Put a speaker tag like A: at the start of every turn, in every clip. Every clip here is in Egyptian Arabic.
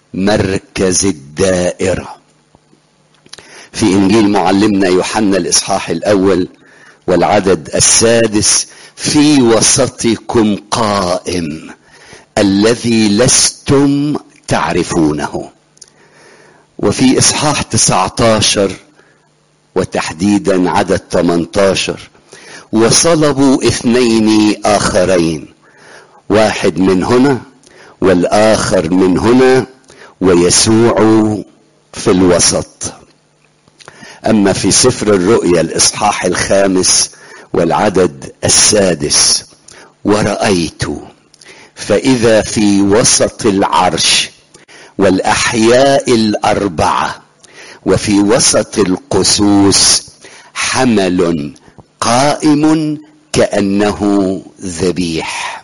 A: مركز الدائرة في إنجيل معلمنا يوحنا الإصحاح الأول والعدد السادس في وسطكم قائم الذي لستم تعرفونه وفي إصحاح 19 وتحديدا عدد 18 وصلبوا اثنين آخرين واحد من هنا والآخر من هنا ويسوع في الوسط أما في سفر الرؤيا الإصحاح الخامس والعدد السادس ورأيت فإذا في وسط العرش والأحياء الأربعة وفي وسط القسوس حمل قائم كأنه ذبيح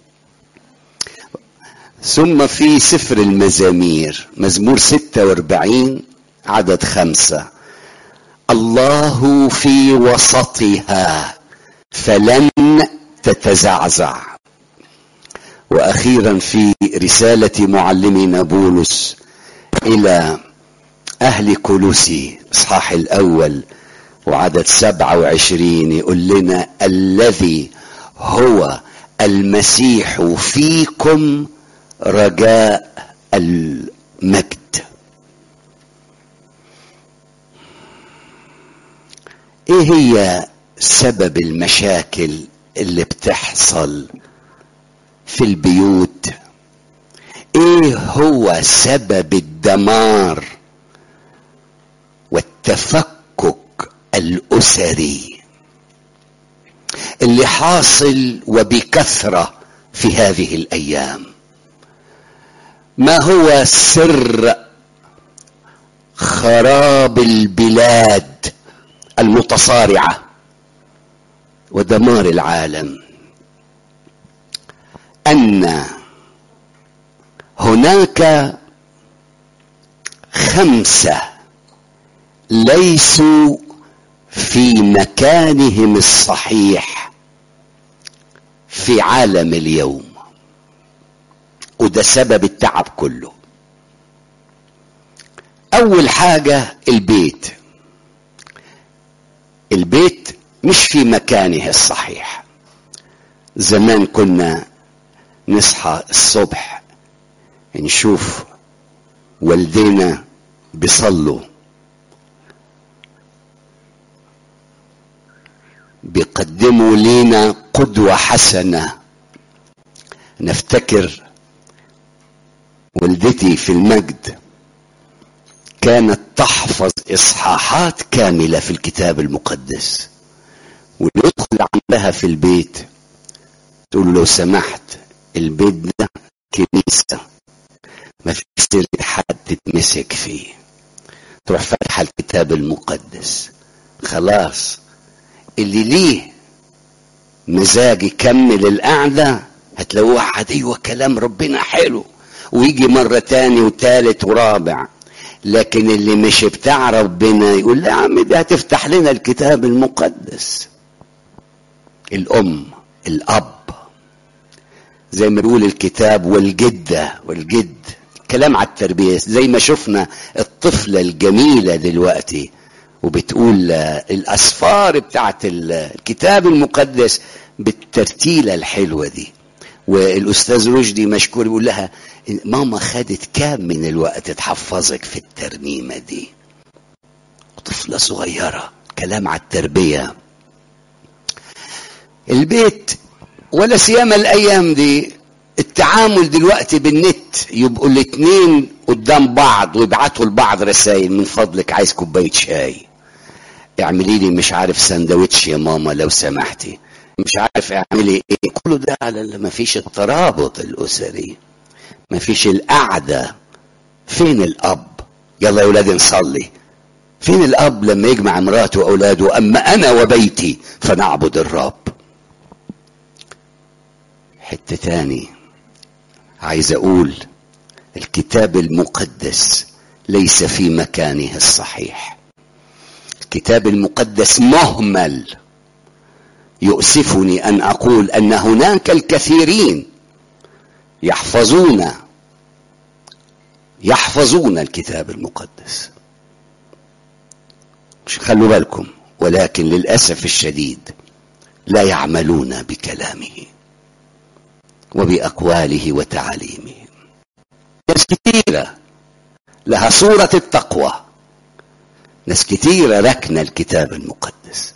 A: ثم في سفر المزامير مزمور 46 عدد خمسة الله في وسطها فلن تتزعزع واخيرا في رساله معلمنا بولس الى اهل كولوسي اصحاح الاول وعدد سبعة وعشرين يقول لنا الذي هو المسيح فيكم رجاء المجد ايه هي سبب المشاكل اللي بتحصل في البيوت ايه هو سبب الدمار والتفكك الاسري اللي حاصل وبكثره في هذه الايام ما هو سر خراب البلاد المتصارعه ودمار العالم ان هناك خمسه ليسوا في مكانهم الصحيح في عالم اليوم وده سبب التعب كله اول حاجه البيت البيت مش في مكانه الصحيح زمان كنا نصحى الصبح نشوف والدينا بيصلوا بيقدموا لينا قدوة حسنة نفتكر والدتي في المجد كانت تحفظ إصحاحات كاملة في الكتاب المقدس واللي يدخل عندها في البيت تقول له لو سمحت البيت ده كنيسة ما في سر حد تتمسك فيه تروح فاتحة الكتاب المقدس خلاص اللي ليه مزاج يكمل القعدة هتلاقوه واحد ايوه كلام ربنا حلو ويجي مرة تاني وتالت ورابع لكن اللي مش بتاع ربنا يقول لا يا عم ده هتفتح لنا الكتاب المقدس الأم الأب زي ما بيقول الكتاب والجدة والجد كلام على التربية زي ما شفنا الطفلة الجميلة دلوقتي وبتقول الأسفار بتاعت الكتاب المقدس بالترتيلة الحلوة دي والأستاذ رشدي مشكور يقول لها ماما خدت كام من الوقت تحفظك في الترنيمة دي طفلة صغيرة كلام على التربية البيت ولا سيما الايام دي التعامل دلوقتي بالنت يبقوا الاتنين قدام بعض ويبعتوا لبعض رسائل من فضلك عايز كوبايه شاي اعملي لي مش عارف سندوتش يا ماما لو سمحتي مش عارف اعملي ايه كله ده على ما فيش الترابط الاسري ما فيش القعده فين الاب يلا يا ولاد نصلي فين الاب لما يجمع مراته واولاده اما انا وبيتي فنعبد الرب حته تاني عايز اقول الكتاب المقدس ليس في مكانه الصحيح الكتاب المقدس مهمل يؤسفني ان اقول ان هناك الكثيرين يحفظون يحفظون الكتاب المقدس مش خلوا بالكم ولكن للأسف الشديد لا يعملون بكلامه وبأقواله وتعاليمه ناس كثيرة لها صورة التقوى ناس كثيرة ركن الكتاب المقدس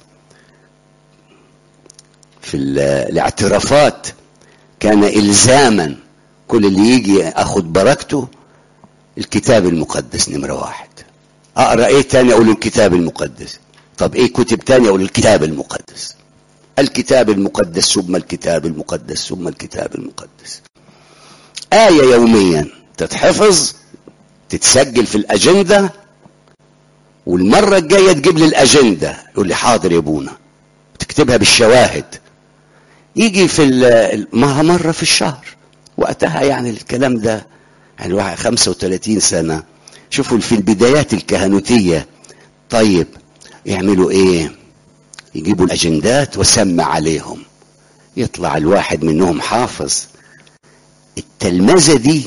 A: في الاعترافات كان إلزاما كل اللي يجي أخد بركته الكتاب المقدس نمرة واحد أقرأ إيه تاني أقول الكتاب المقدس طب إيه كتب تاني أقول الكتاب المقدس الكتاب المقدس ثم الكتاب المقدس ثم الكتاب المقدس آية يوميا تتحفظ تتسجل في الأجندة والمرة الجاية تجيب لي الأجندة يقول لي حاضر يا ابونا تكتبها بالشواهد يجي في ما مرة في الشهر وقتها يعني الكلام ده يعني واحد 35 سنة شوفوا في البدايات الكهنوتية طيب يعملوا ايه يجيبوا الاجندات وسمع عليهم يطلع الواحد منهم حافظ التلمذة دي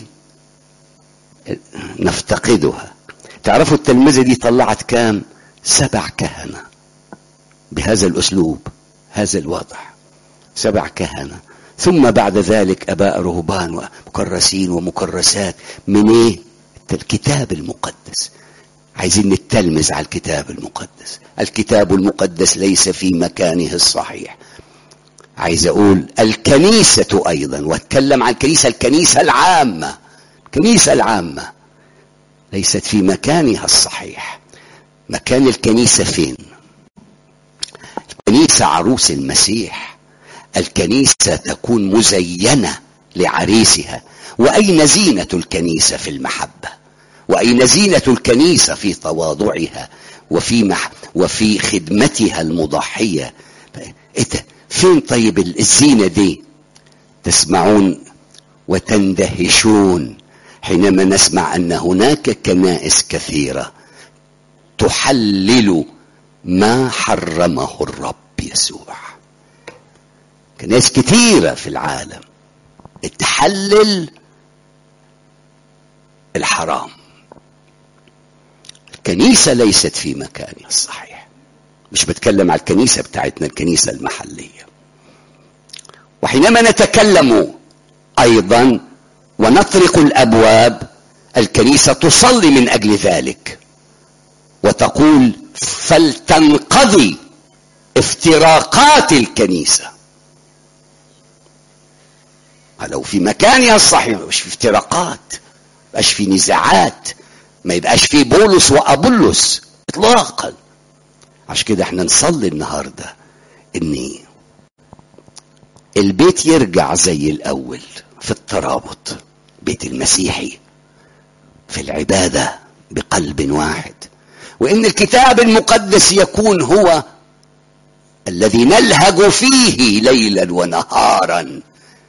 A: نفتقدها تعرفوا التلمذة دي طلعت كام سبع كهنة بهذا الأسلوب هذا الوضع سبع كهنة ثم بعد ذلك أباء رهبان ومكرسين ومكرسات من إيه الكتاب المقدس عايزين نتلمذ على الكتاب المقدس الكتاب المقدس ليس في مكانه الصحيح عايز اقول الكنيسة ايضا واتكلم عن الكنيسة الكنيسة العامة الكنيسة العامة ليست في مكانها الصحيح مكان الكنيسة فين الكنيسة عروس المسيح الكنيسة تكون مزينة لعريسها وأين زينة الكنيسة في المحبة وأين زينة الكنيسة في تواضعها وفي مح وفي خدمتها المضحية إيه فين طيب الزينة دي تسمعون وتندهشون حينما نسمع أن هناك كنائس كثيرة تحلل ما حرمه الرب يسوع كنائس كثيرة في العالم تحلل الحرام الكنيسة ليست في مكانها الصحيح مش بتكلم على الكنيسة بتاعتنا الكنيسة المحلية وحينما نتكلم أيضا ونطرق الأبواب الكنيسة تصلي من أجل ذلك وتقول فلتنقضي افتراقات الكنيسة لو في مكانها الصحيح مش في افتراقات مش في نزاعات ما يبقاش في بولس وابولس اطلاقا عشان كده احنا نصلي النهارده ان البيت يرجع زي الاول في الترابط بيت المسيحي في العباده بقلب واحد وان الكتاب المقدس يكون هو الذي نلهج فيه ليلا ونهارا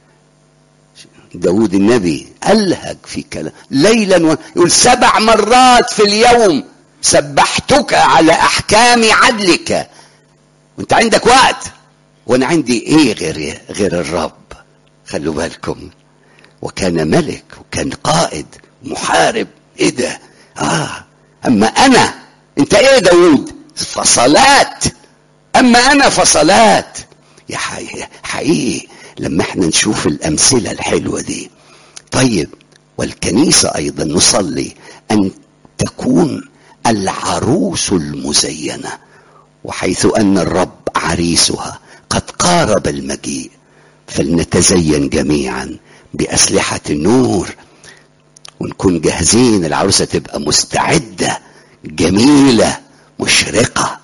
A: داود النبي ألهج في كلام ليلا و... يقول سبع مرات في اليوم سبحتك على أحكام عدلك وانت عندك وقت وانا عندي ايه غير غير الرب خلوا بالكم وكان ملك وكان قائد محارب ايه ده اه اما انا انت ايه داود فصلات اما انا فصلات يا حقيقي لما احنا نشوف الامثله الحلوه دي طيب والكنيسه ايضا نصلي ان تكون العروس المزينه وحيث ان الرب عريسها قد قارب المجيء فلنتزين جميعا باسلحه النور ونكون جاهزين العروسه تبقى مستعده جميله مشرقه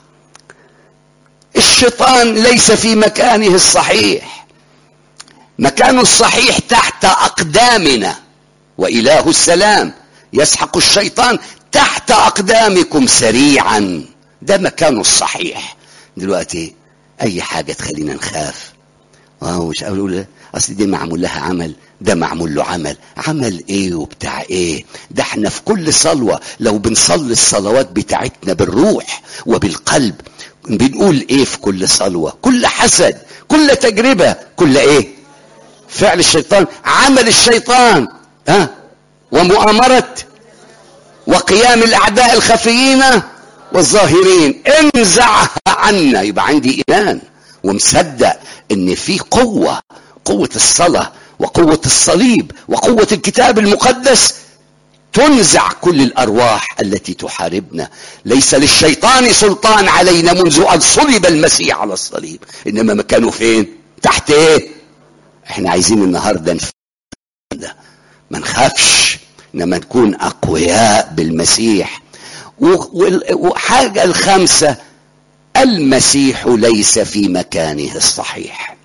A: الشيطان ليس في مكانه الصحيح مكانه الصحيح تحت اقدامنا واله السلام يسحق الشيطان تحت اقدامكم سريعا ده مكانه الصحيح دلوقتي اي حاجه تخلينا نخاف اه مش اقول اصل دي معمول لها عمل ده معمول له عمل عمل ايه وبتاع ايه ده احنا في كل صلوة لو بنصلي الصلوات بتاعتنا بالروح وبالقلب بنقول ايه في كل صلوة كل حسد كل تجربة كل ايه فعل الشيطان عمل الشيطان ها ومؤامرة وقيام الاعداء الخفيين والظاهرين انزعها عنا يبقى عندي ايمان ومصدق ان في قوه قوه الصلاه وقوه الصليب وقوه الكتاب المقدس تنزع كل الارواح التي تحاربنا ليس للشيطان سلطان علينا منذ ان صلب المسيح على الصليب انما مكانه فين تحت ايه احنا عايزين النهارده ده ما نخافش انما نكون اقوياء بالمسيح وحاجه الخامسه المسيح ليس في مكانه الصحيح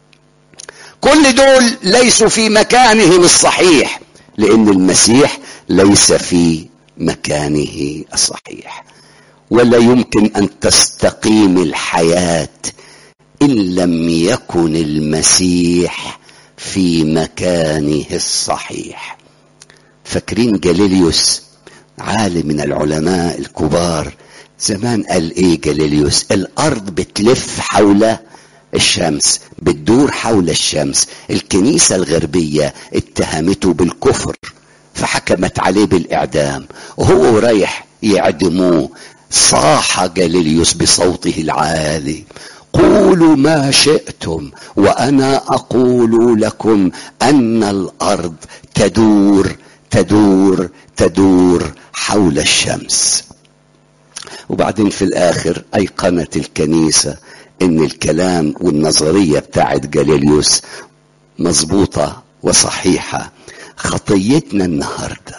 A: كل دول ليسوا في مكانهم الصحيح لان المسيح ليس في مكانه الصحيح ولا يمكن ان تستقيم الحياه ان لم يكن المسيح في مكانه الصحيح فاكرين جاليليوس عالم من العلماء الكبار زمان قال ايه جاليليوس الارض بتلف حول الشمس بتدور حول الشمس الكنيسة الغربية اتهمته بالكفر فحكمت عليه بالإعدام وهو رايح يعدموه صاح جاليليوس بصوته العالي قولوا ما شئتم وانا اقول لكم ان الارض تدور تدور تدور حول الشمس وبعدين في الاخر ايقنت الكنيسه ان الكلام والنظريه بتاعت جاليليوس مظبوطه وصحيحه خطيتنا النهارده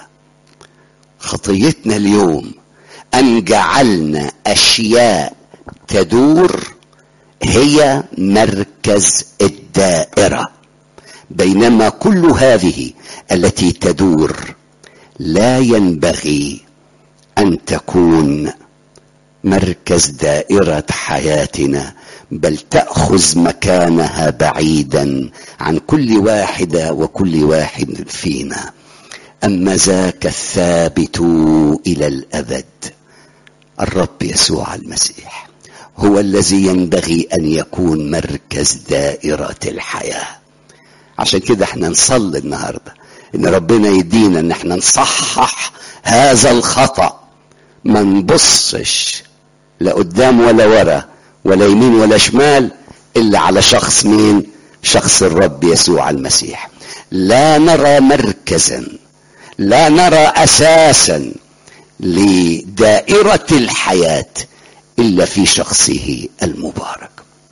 A: خطيتنا اليوم ان جعلنا اشياء تدور هي مركز الدائره بينما كل هذه التي تدور لا ينبغي ان تكون مركز دائره حياتنا بل تاخذ مكانها بعيدا عن كل واحده وكل واحد فينا اما ذاك الثابت الى الابد الرب يسوع المسيح هو الذي ينبغي ان يكون مركز دائره الحياه عشان كده احنا نصلي النهارده ان ربنا يدينا ان احنا نصحح هذا الخطا ما نبصش لا قدام ولا ورا ولا يمين ولا شمال الا على شخص مين شخص الرب يسوع المسيح لا نرى مركزا لا نرى اساسا لدائره الحياه الا في شخصه المبارك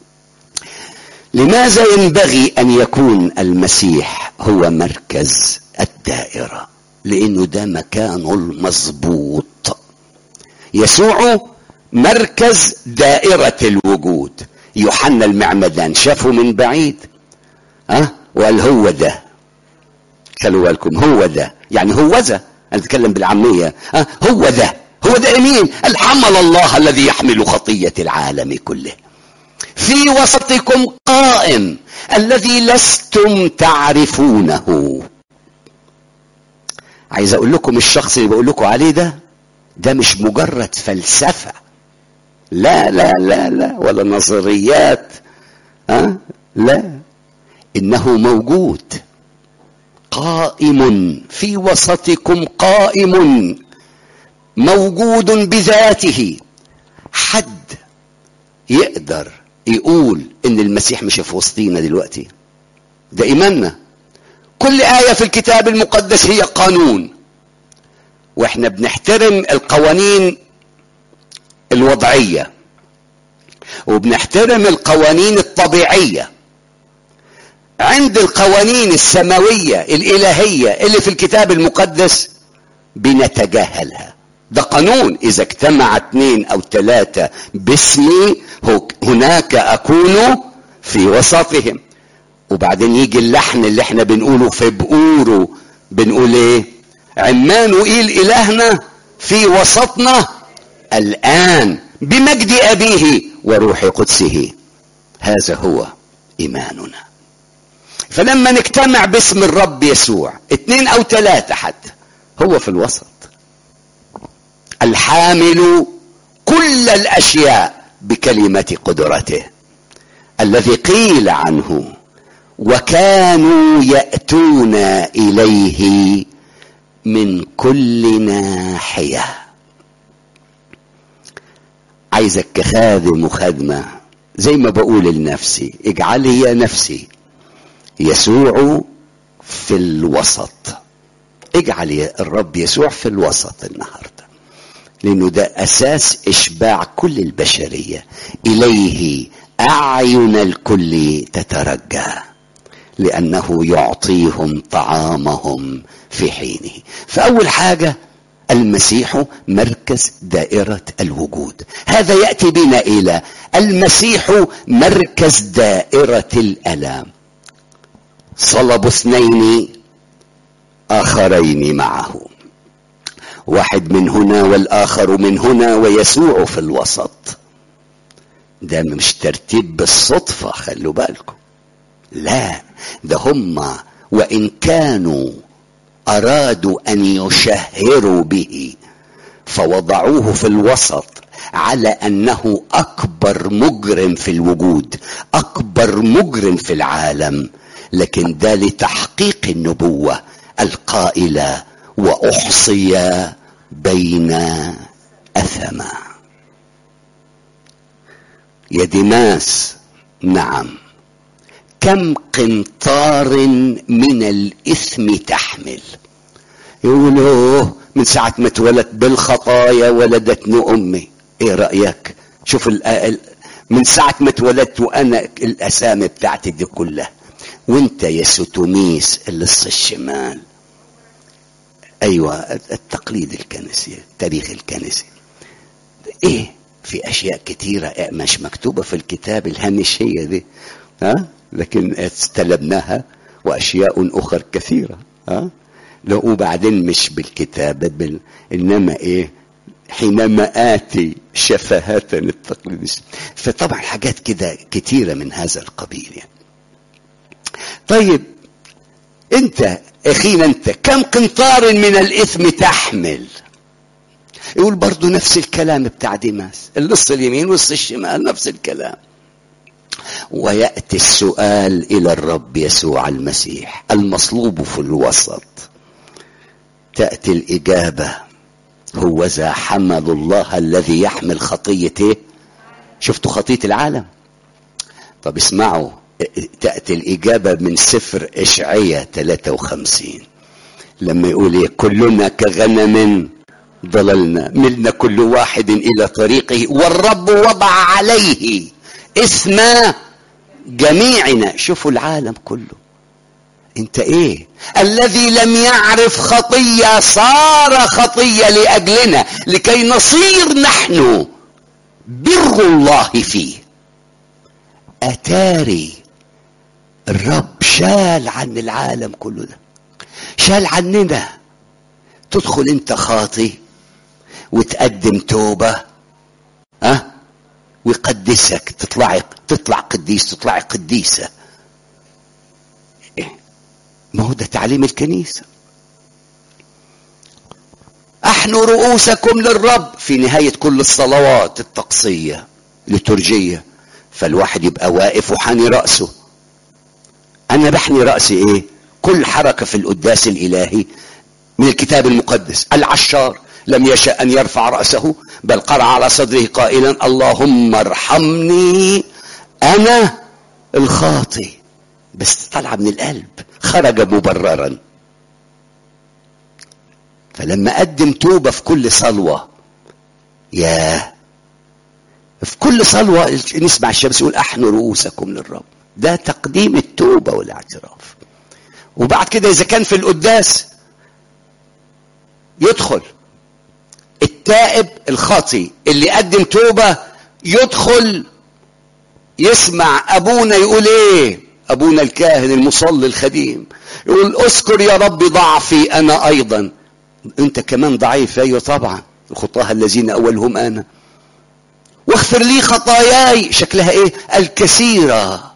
A: لماذا ينبغي ان يكون المسيح هو مركز الدائره لانه ده مكانه المظبوط يسوع مركز دائره الوجود يوحنا المعمدان شافه من بعيد ها أه؟ وقال هو ده خلوا بالكم هو ده يعني هو ذا انا اتكلم بالعاميه ها أه؟ هو ده هو ده مين الحمل الله الذي يحمل خطيه العالم كله في وسطكم قائم الذي لستم تعرفونه عايز اقول لكم الشخص اللي بقول لكم عليه ده ده مش مجرد فلسفه لا لا لا لا ولا نظريات ها أه؟ لا انه موجود قائم في وسطكم قائم موجود بذاته حد يقدر يقول ان المسيح مش في وسطينا دلوقتي ده ايماننا كل ايه في الكتاب المقدس هي قانون واحنا بنحترم القوانين الوضعيه وبنحترم القوانين الطبيعيه عند القوانين السماويه الالهيه اللي في الكتاب المقدس بنتجاهلها ده قانون اذا اجتمع اثنين او ثلاثة باسمي هناك اكون في وسطهم وبعدين يجي اللحن اللي احنا بنقوله في بقوره بنقول ايه عمانوئيل الهنا في وسطنا الان بمجد ابيه وروح قدسه هذا هو ايماننا فلما نجتمع باسم الرب يسوع اثنين او ثلاثة حتى هو في الوسط الحامل كل الاشياء بكلمه قدرته الذي قيل عنه وكانوا ياتون اليه من كل ناحيه عايزك كخادم وخدمه زي ما بقول لنفسي اجعلي يا نفسي يسوع في الوسط اجعل الرب يسوع في الوسط النهارده لانه ده اساس اشباع كل البشريه اليه اعين الكل تترجى لانه يعطيهم طعامهم في حينه فاول حاجه المسيح مركز دائره الوجود هذا ياتي بنا الى المسيح مركز دائره الالام صلب اثنين اخرين معه واحد من هنا والاخر من هنا ويسوع في الوسط ده مش ترتيب بالصدفه خلوا بالكم لا ده هم وان كانوا ارادوا ان يشهروا به فوضعوه في الوسط على انه اكبر مجرم في الوجود اكبر مجرم في العالم لكن ده لتحقيق النبوه القائله واحصي بين اثما يا دماس نعم كم قنطار من الاثم تحمل يقولوا من ساعة ما اتولدت بالخطايا ولدتني أمي إيه رأيك شوف من ساعة ما اتولدت وأنا الأسامي بتاعتي دي كلها وانت يا ستوميس اللص الشمال ايوه التقليد الكنسي التاريخ الكنسي ايه في اشياء كتيره مش مكتوبه في الكتاب الهامشيه دي ها لكن استلمناها واشياء اخرى كثيره ها لو وبعدين مش بالكتابه بال... انما ايه حينما اتي شفهة التقليد فطبعا حاجات كده كتيره من هذا القبيل يعني طيب انت اخينا انت كم قنطار من الاثم تحمل يقول برضو نفس الكلام بتاع ديماس اللص اليمين والص الشمال نفس الكلام وياتي السؤال الى الرب يسوع المسيح المصلوب في الوسط تاتي الاجابه هو ذا حمل الله الذي يحمل خطيته شفتوا خطيه العالم طب اسمعوا تأتي الإجابة من سفر إشعية 53 لما يقول إيه كلنا كغنم ضللنا ملنا كل واحد إلى طريقه والرب وضع عليه اسم جميعنا شوفوا العالم كله انت ايه الذي لم يعرف خطيه صار خطيه لاجلنا لكي نصير نحن بر الله فيه اتاري الرب شال عن العالم كله ده شال عننا تدخل انت خاطي وتقدم توبه ها أه؟ ويقدسك تطلعي تطلع قديس تطلعي قديسه إيه؟ ما هو ده تعليم الكنيسه احنوا رؤوسكم للرب في نهايه كل الصلوات الطقسيه لترجيه فالواحد يبقى واقف وحاني راسه انا بحني راسي ايه كل حركه في القداس الالهي من الكتاب المقدس العشار لم يشاء ان يرفع راسه بل قرع على صدره قائلا اللهم ارحمني انا الخاطي بس طلع من القلب خرج مبررا فلما قدم توبه في كل صلوه يا في كل صلوه نسمع الشمس يقول احنوا رؤوسكم للرب ده تقديم التوبة والاعتراف وبعد كده إذا كان في القداس يدخل التائب الخاطي اللي قدم توبة يدخل يسمع أبونا يقول إيه أبونا الكاهن المصلي الخديم يقول اذكر يا رب ضعفي أنا أيضا أنت كمان ضعيف أيوة طبعا الخطاة الذين أولهم أنا واغفر لي خطاياي شكلها إيه الكثيرة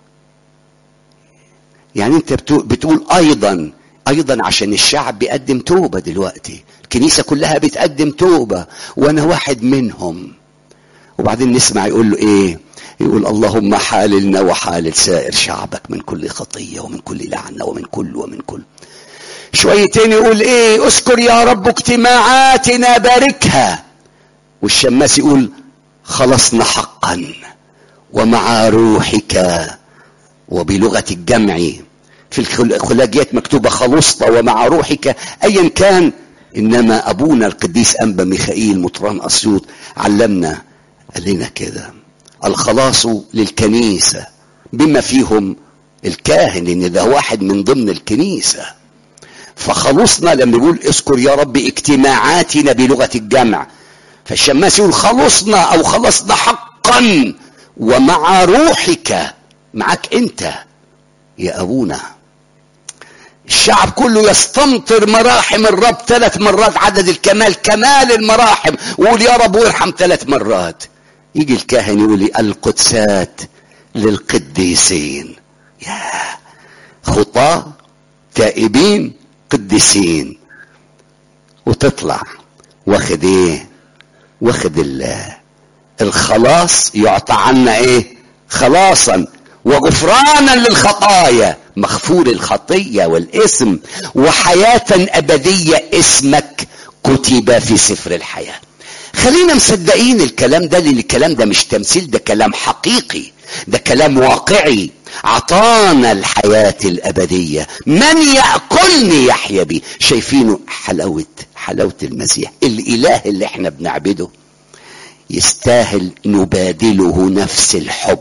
A: يعني انت بتقول ايضا ايضا عشان الشعب بيقدم توبه دلوقتي الكنيسه كلها بتقدم توبه وانا واحد منهم وبعدين نسمع يقول له ايه يقول اللهم حاللنا وحالل سائر شعبك من كل خطيه ومن كل لعنه ومن كل ومن كل شويتين يقول ايه اذكر يا رب اجتماعاتنا باركها والشماس يقول خلصنا حقا ومع روحك وبلغة الجمع في الخلاجيات مكتوبة خلصت ومع روحك ايا كان انما ابونا القديس انبا ميخائيل مطران اسيوط علمنا قال لنا كده الخلاص للكنيسة بما فيهم الكاهن ان ده واحد من ضمن الكنيسة فخلصنا لما يقول اذكر يا رب اجتماعاتنا بلغة الجمع فالشماس يقول خلصنا او خلصنا حقا ومع روحك معك انت يا ابونا الشعب كله يستمطر مراحم الرب ثلاث مرات عدد الكمال كمال المراحم ويقول يا رب وارحم ثلاث مرات يجي الكاهن يقول لي القدسات للقديسين يا خطاة تائبين قديسين وتطلع واخد ايه واخد الله الخلاص يعطى عنا ايه خلاصا وغفرانا للخطايا مغفور الخطية والاسم وحياة أبدية اسمك كتب في سفر الحياة خلينا مصدقين الكلام ده لان الكلام ده مش تمثيل ده كلام حقيقي ده كلام واقعي عطانا الحياة الأبدية من يأكلني يحيا بي شايفينه حلاوة حلاوة المسيح الإله اللي احنا بنعبده يستاهل نبادله نفس الحب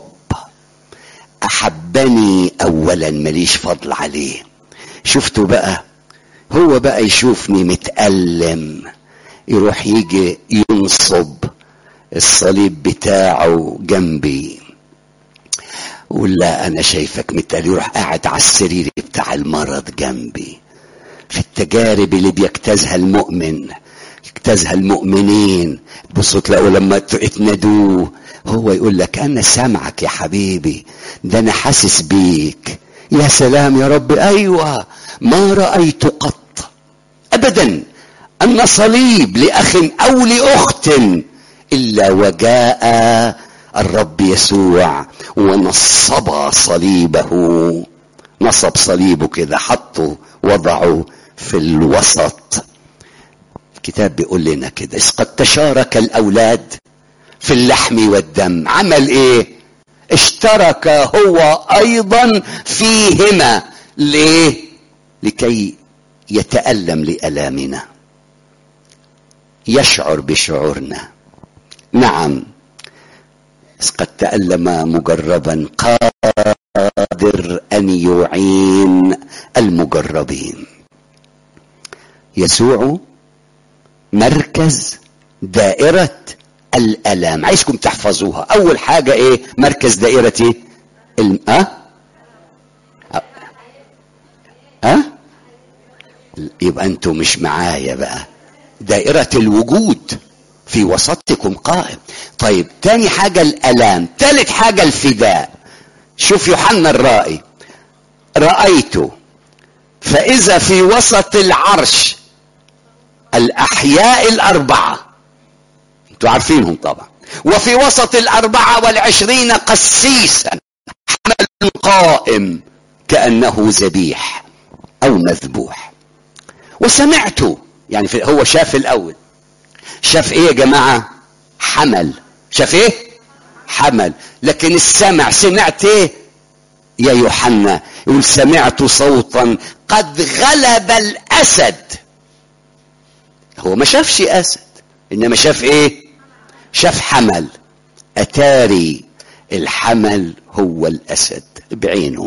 A: أحبني أولا ماليش فضل عليه شفتوا بقى هو بقى يشوفني متألم يروح يجي ينصب الصليب بتاعه جنبي ولا انا شايفك متقال يروح قاعد على السرير بتاع المرض جنبي في التجارب اللي بيجتازها المؤمن يجتازها المؤمنين بصوا تلاقوا لما تنادوه هو يقول لك انا سامعك يا حبيبي ده انا حاسس بيك يا سلام يا رب ايوه ما رايت قط ابدا ان صليب لاخ او لاخت الا وجاء الرب يسوع ونصب صليبه نصب صليبه كده حطه وضعه في الوسط الكتاب بيقول لنا كده إذ قد تشارك الأولاد في اللحم والدم عمل إيه اشترك هو أيضا فيهما ليه لكي يتألم لألامنا يشعر بشعورنا نعم قد تألم مجربا قادر أن يعين المجربين يسوع مركز دائرة الألام عايزكم تحفظوها أول حاجة إيه مركز دائرة إيه الم... أه؟ أه؟ يبقى أنتوا مش معايا بقى دائرة الوجود في وسطكم قائم طيب تاني حاجة الألام تالت حاجة الفداء شوف يوحنا الرائي رأيته فإذا في وسط العرش الأحياء الأربعة انتوا عارفينهم طبعا وفي وسط الأربعة والعشرين قسيسا حمل قائم كأنه ذبيح أو مذبوح وسمعت يعني في هو شاف الأول شاف ايه يا جماعة حمل شاف ايه حمل لكن السمع سمعت ايه يا يوحنا يقول سمعت صوتا قد غلب الاسد هو ما شافش اسد انما شاف ايه شاف حمل اتاري الحمل هو الاسد بعينه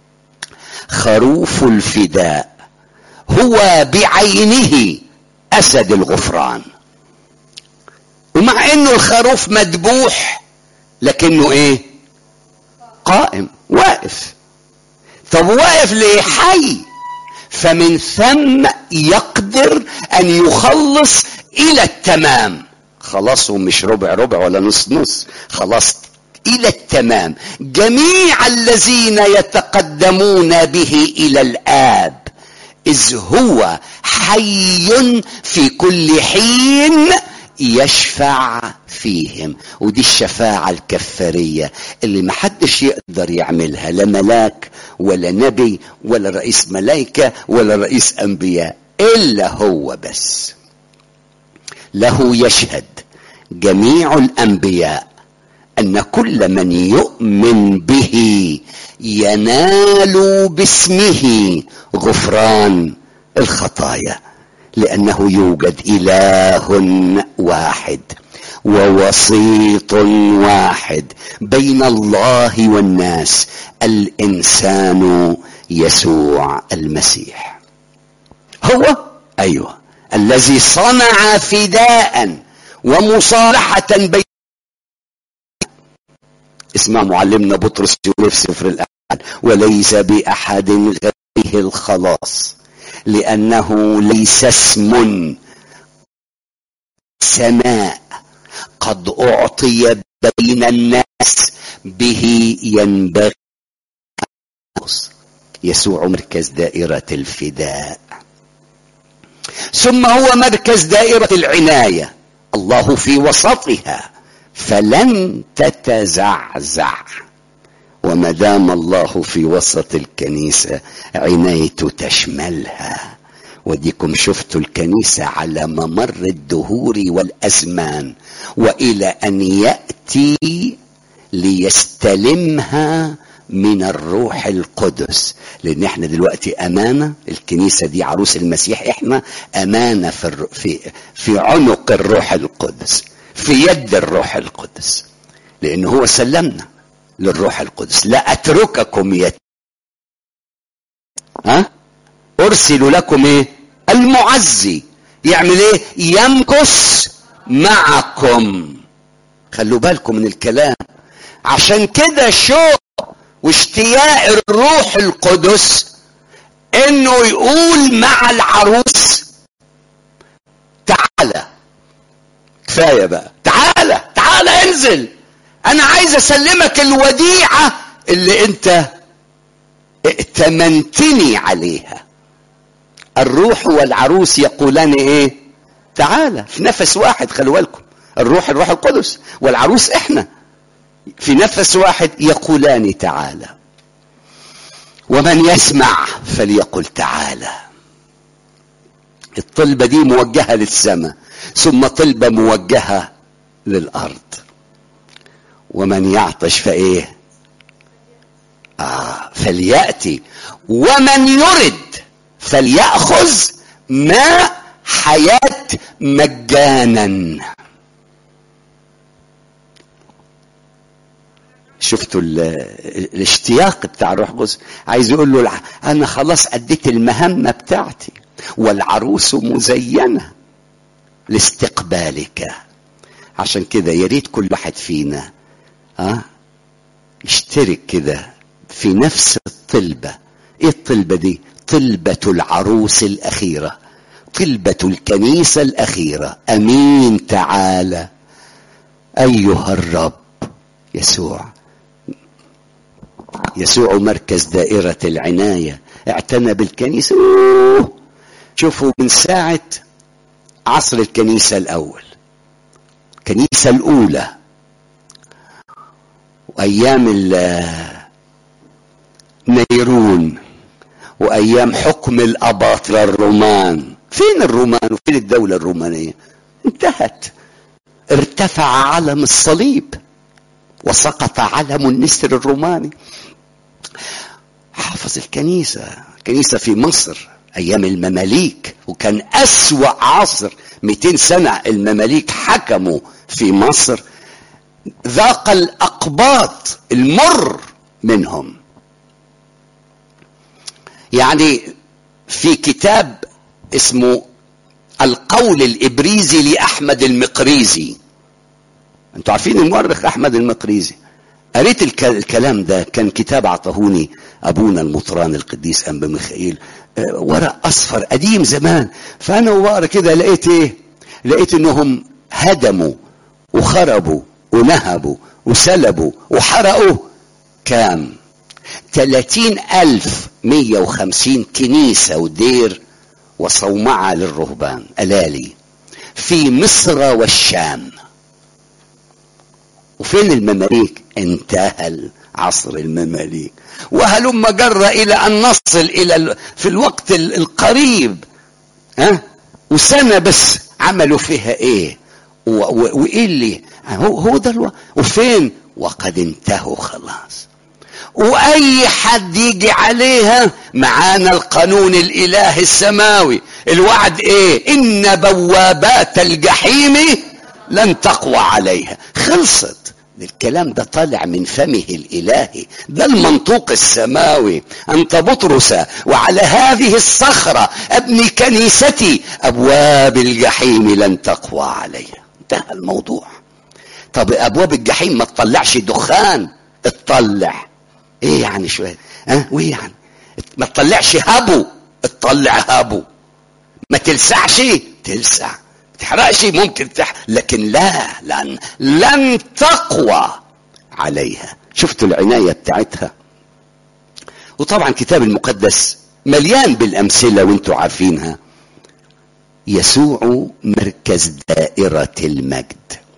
A: خروف الفداء هو بعينه اسد الغفران ومع انه الخروف مذبوح لكنه ايه قائم واقف طب واقف ليه حي فمن ثم يقدر ان يخلص الى التمام خلاص مش ربع ربع ولا نص نص خلاص الى التمام جميع الذين يتقدمون به الى الاب اذ هو حي في كل حين يشفع فيهم ودي الشفاعة الكفارية اللي محدش يقدر يعملها لا ملاك ولا نبي ولا رئيس ملائكة ولا رئيس أنبياء إلا هو بس له يشهد جميع الأنبياء أن كل من يؤمن به ينال باسمه غفران الخطايا لأنه يوجد إله واحد ووسيط واحد بين الله والناس الإنسان يسوع المسيح هو أيوه الذي صنع فداء ومصالحة بين اسمع معلمنا بطرس يقول في سفر الأعمال وليس بأحد غيره الخلاص لأنه ليس اسم سماء قد أعطي بين الناس به ينبغي يسوع مركز دائرة الفداء ثم هو مركز دائرة العناية الله في وسطها فلن تتزعزع وما دام الله في وسط الكنيسة عنايته تشملها وديكم شفتوا الكنيسة على ممر الدهور والأزمان وإلى أن يأتي ليستلمها من الروح القدس لان احنا دلوقتي امانه الكنيسه دي عروس المسيح احنا امانه في الر... في في عنق الروح القدس في يد الروح القدس لان هو سلمنا للروح القدس لا اترككم يت ها ارسل لكم ايه المعزي يعمل ايه يمكث معكم خلوا بالكم من الكلام عشان كده شوق واشتياق الروح القدس انه يقول مع العروس تعالى كفايه بقى تعالى تعالى انزل انا عايز اسلمك الوديعه اللي انت ائتمنتني عليها الروح والعروس يقولان ايه تعالى في نفس واحد خلوا بالكم الروح الروح القدس والعروس احنا في نفس واحد يقولان تعالى ومن يسمع فليقل تعالى الطلبة دي موجهة للسماء ثم طلبة موجهة للأرض ومن يعطش فإيه آه فليأتي ومن يرد فليأخذ ماء حياة مجانا شفتوا الاشتياق بتاع الروح القدس عايز يقول له انا خلاص اديت المهمه بتاعتي والعروس مزينه لاستقبالك عشان كده يا ريت كل واحد فينا ها يشترك كده في نفس الطلبه ايه الطلبه دي طلبه العروس الاخيره طلبه الكنيسه الاخيره امين تعالى ايها الرب يسوع يسوع مركز دائرة العناية اعتنى بالكنيسة أوه. شوفوا من ساعة عصر الكنيسة الأول الكنيسة الأولى وأيام نيرون وأيام حكم الأباطرة الرومان فين الرومان وفين الدولة الرومانية انتهت ارتفع علم الصليب وسقط علم النسر الروماني حافظ الكنيسة كنيسة في مصر أيام المماليك وكان أسوأ عصر 200 سنة المماليك حكموا في مصر ذاق الأقباط المر منهم يعني في كتاب اسمه القول الإبريزي لأحمد المقريزي انتوا عارفين المؤرخ احمد المقريزي قريت الك... الكلام ده كان كتاب عطاهوني ابونا المطران القديس انبا ميخائيل أه ورق اصفر قديم زمان فانا وبقرا كده لقيت ايه لقيت انهم هدموا وخربوا ونهبوا وسلبوا وحرقوا كام تلاتين ألف مية وخمسين كنيسة ودير وصومعة للرهبان ألالي في مصر والشام وفين المماليك انتهى عصر المماليك وهلم جر الى ان نصل الى في الوقت القريب ها وسنه بس عملوا فيها ايه وايه اللي هو هو ده الو... وفين وقد انتهوا خلاص واي حد يجي عليها معانا القانون الالهي السماوي الوعد ايه ان بوابات الجحيم لن تقوى عليها خلصت الكلام ده طالع من فمه الالهي ده المنطوق السماوي انت بطرس وعلى هذه الصخره ابني كنيستي ابواب الجحيم لن تقوى عليها انتهى الموضوع طب ابواب الجحيم ما تطلعش دخان تطلع ايه يعني شويه ها أه؟ وايه يعني ما تطلعش هبو تطلع هبو ما تلسعش تلسع تحرقش ممكن تح... لكن لا لن لن تقوى عليها شفتوا العناية بتاعتها وطبعا الكتاب المقدس مليان بالأمثلة وانتوا عارفينها يسوع مركز دائرة المجد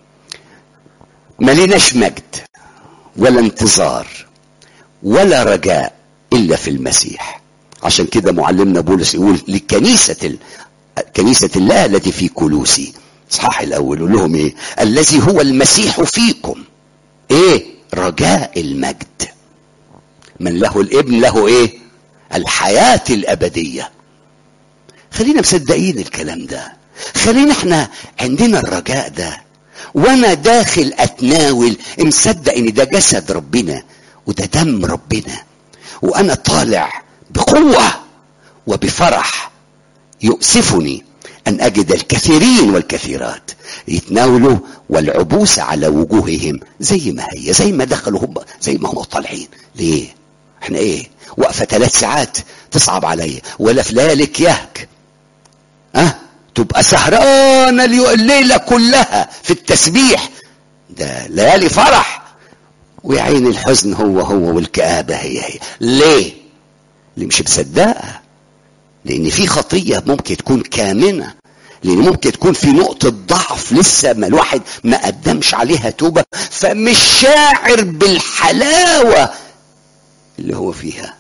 A: مليناش مجد ولا انتظار ولا رجاء إلا في المسيح عشان كده معلمنا بولس يقول لكنيسة ال... كنيسة الله التي في كلوسي اصحاح الاول يقول لهم ايه الذي هو المسيح فيكم ايه رجاء المجد من له الابن له ايه الحياة الابدية خلينا مصدقين الكلام ده خلينا احنا عندنا الرجاء ده وانا داخل اتناول مصدق ان ده جسد ربنا وده دم ربنا وانا طالع بقوة وبفرح يؤسفني أن أجد الكثيرين والكثيرات يتناولوا والعبوس على وجوههم زي ما هي زي ما دخلوا هم زي ما هم طالعين ليه؟ احنا ايه؟ وقفة ثلاث ساعات تصعب عليا ولا في ليالك يهك ها؟ أه؟ تبقى سهران الليلة كلها في التسبيح ده ليالي فرح ويا عين الحزن هو هو والكآبة هي هي ليه؟ اللي مش مصدقها لان في خطيه ممكن تكون كامنه لان ممكن تكون في نقطه ضعف لسه ما الواحد ما قدمش عليها توبه فمش شاعر بالحلاوه اللي هو فيها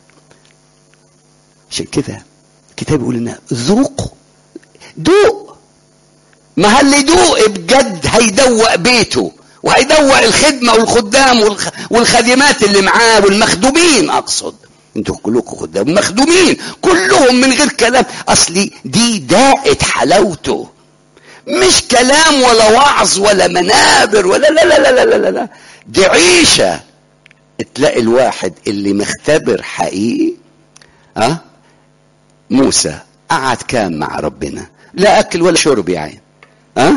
A: عشان كده الكتاب يقول لنا ذوقوا دوق ما اللي يدوق بجد هيدوق بيته وهيدوق الخدمه والخدام والخادمات اللي معاه والمخدومين اقصد انتوا كلكم خدام مخدومين كلهم من غير كلام اصلي دي داقت حلاوته مش كلام ولا وعظ ولا منابر ولا لا لا لا لا لا لا دي عيشة تلاقي الواحد اللي مختبر حقيقي اه موسى قعد كام مع ربنا لا اكل ولا شرب يا عين اه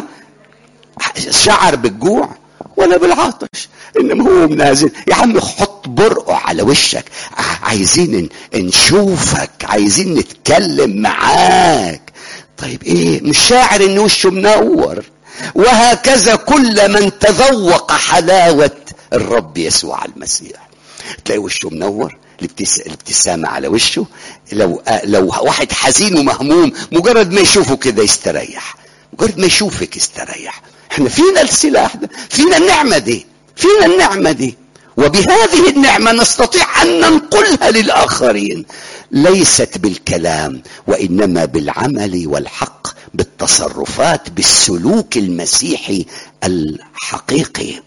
A: شعر بالجوع ولا بالعطش انما هو منازل يا عم حط برقه على وشك عايزين نشوفك عايزين نتكلم معاك طيب ايه مش شاعر ان وشه منور وهكذا كل من تذوق حلاوة الرب يسوع المسيح تلاقي وشه منور الابتسامة على وشه لو لو واحد حزين ومهموم مجرد ما يشوفه كده يستريح مجرد ما يشوفك يستريح احنا فينا السلاح ده فينا النعمة دي فينا النعمة دي وبهذه النعمة نستطيع أن ننقلها للآخرين ليست بالكلام وإنما بالعمل والحق بالتصرفات بالسلوك المسيحي الحقيقي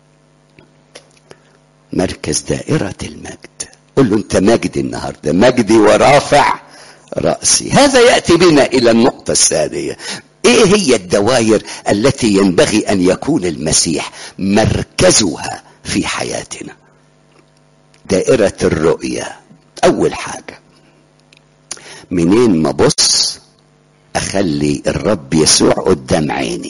A: مركز دائرة المجد قل له أنت مجدي النهاردة مجدي ورافع رأسي هذا يأتي بنا إلى النقطة الثانية ايه هي الدوائر التي ينبغي ان يكون المسيح مركزها في حياتنا دائرة الرؤية اول حاجة منين ما بص اخلي الرب يسوع قدام عيني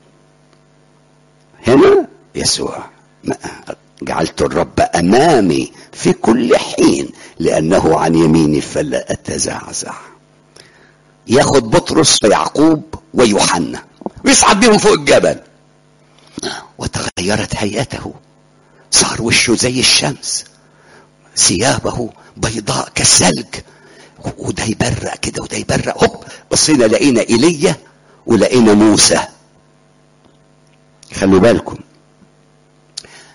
A: هنا يسوع جعلت الرب امامي في كل حين لانه عن يميني فلا اتزعزع ياخد بطرس ويعقوب ويوحنا ويصعد بهم فوق الجبل وتغيرت هيئته صار وشه زي الشمس ثيابه بيضاء كالثلج وده يبرق كده وده يبرق هوب بصينا لقينا ايليا ولقينا موسى خلوا بالكم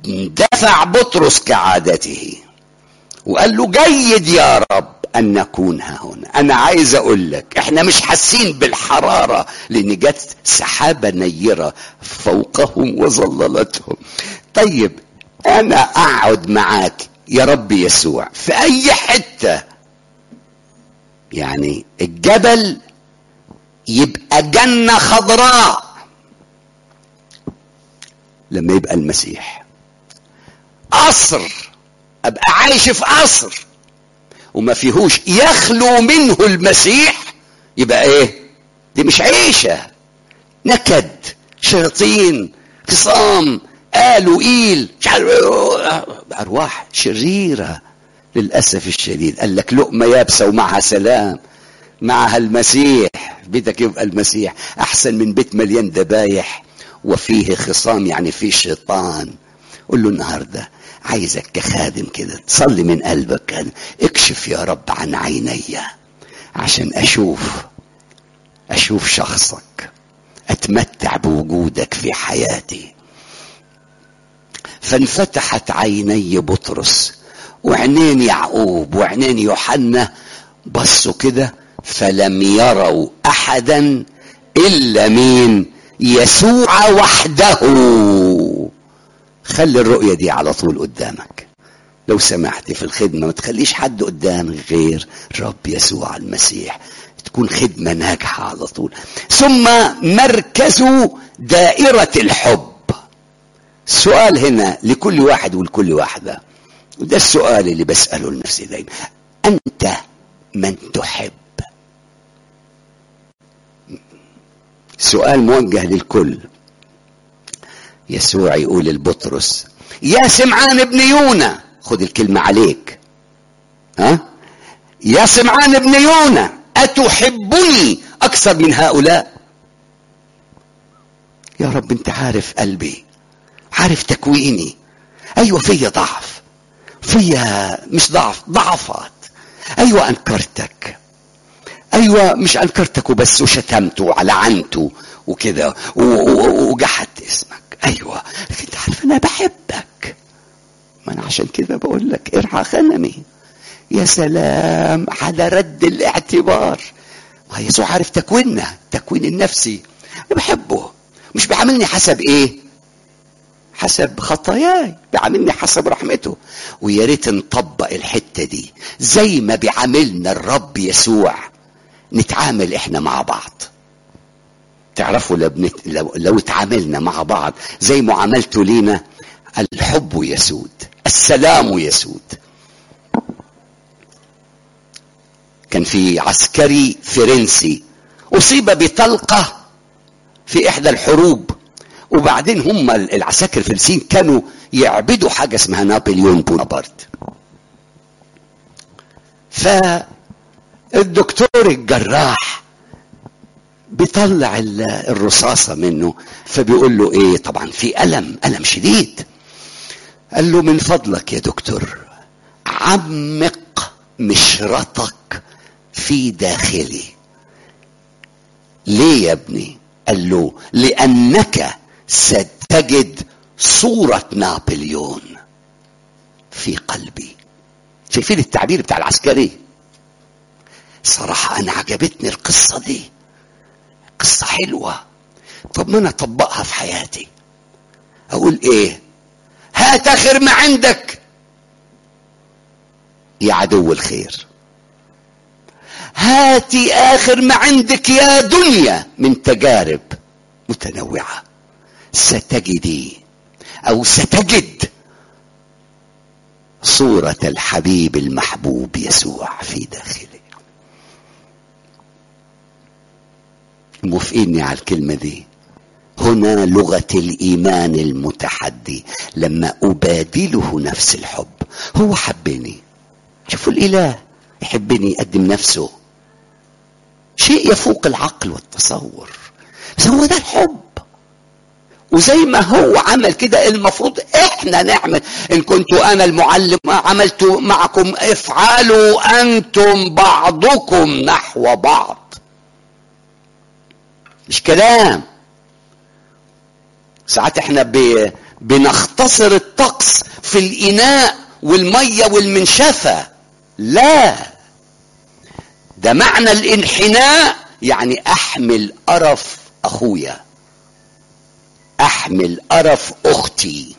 A: دفع بطرس كعادته وقال له جيد يا رب ان نكون ها هنا انا عايز اقول لك احنا مش حاسين بالحراره لان جت سحابه نيره فوقهم وظللتهم طيب انا اقعد معاك يا رب يسوع في اي حته يعني الجبل يبقى جنه خضراء لما يبقى المسيح قصر ابقى عايش في قصر وما فيهوش يخلو منه المسيح يبقى ايه دي مش عيشه نكد شياطين خصام قال وقيل مش عارف ارواح شريره للاسف الشديد قال لك لقمه يابسه ومعها سلام معها المسيح بيتك يبقى المسيح احسن من بيت مليان ذبايح وفيه خصام يعني فيه شيطان قول له النهارده عايزك كخادم كده تصلي من قلبك كده اكشف يا رب عن عيني عشان اشوف اشوف شخصك اتمتع بوجودك في حياتي فانفتحت عيني بطرس وعينين يعقوب وعينين يوحنا بصوا كده فلم يروا احدا الا مين يسوع وحده خلي الرؤية دي على طول قدامك لو سمحت في الخدمة ما تخليش حد قدامك غير رب يسوع المسيح تكون خدمة ناجحة على طول ثم مركز دائرة الحب السؤال هنا لكل واحد ولكل واحدة وده السؤال اللي بسأله لنفسي دايما أنت من تحب سؤال موجه للكل يسوع يقول لبطرس يا سمعان ابن يونا خد الكلمة عليك ها يا سمعان ابن يونا أتحبني أكثر من هؤلاء يا رب أنت عارف قلبي عارف تكويني أيوة فيا ضعف فيا مش ضعف ضعفات أيوة أنكرتك أيوة مش أنكرتك وبس وشتمته ولعنته وكده وجحدت اسمك ايوه لكن انت عارف انا بحبك ما انا عشان كده بقول لك ارعى غنمي يا سلام على رد الاعتبار يسوع عارف تكويننا تكوين النفسي انا بحبه مش بيعاملني حسب ايه حسب خطاياي بيعاملني حسب رحمته ويا ريت نطبق الحته دي زي ما بيعاملنا الرب يسوع نتعامل احنا مع بعض تعرفوا لو, بنت... لو... لو اتعاملنا مع بعض زي معاملته لينا الحب يسود السلام يسود كان في عسكري فرنسي أصيب بطلقة في إحدى الحروب وبعدين هم العساكر الفرنسيين كانوا يعبدوا حاجة اسمها نابليون بونابرت فالدكتور الجراح بيطلع الرصاصة منه فبيقول له ايه طبعا في ألم ألم شديد قال له من فضلك يا دكتور عمق مشرطك في داخلي ليه يا ابني قال له لأنك ستجد صورة نابليون في قلبي شايفين التعبير بتاع العسكري صراحة أنا عجبتني القصة دي قصة حلوة طب ما أنا أطبقها في حياتي أقول إيه هات آخر ما عندك يا عدو الخير هاتي آخر ما عندك يا دنيا من تجارب متنوعة ستجدي أو ستجد صورة الحبيب المحبوب يسوع في داخلك موافقيني على الكلمة دي هنا لغة الإيمان المتحدي لما أبادله نفس الحب هو حبني شوفوا الإله يحبني يقدم نفسه شيء يفوق العقل والتصور بس هو ده الحب وزي ما هو عمل كده المفروض احنا نعمل ان كنت انا المعلم عملت معكم افعلوا انتم بعضكم نحو بعض مش كلام ساعات احنا ب... بنختصر الطقس في الاناء والميه والمنشفه لا ده معنى الانحناء يعني احمل قرف اخويا احمل قرف اختي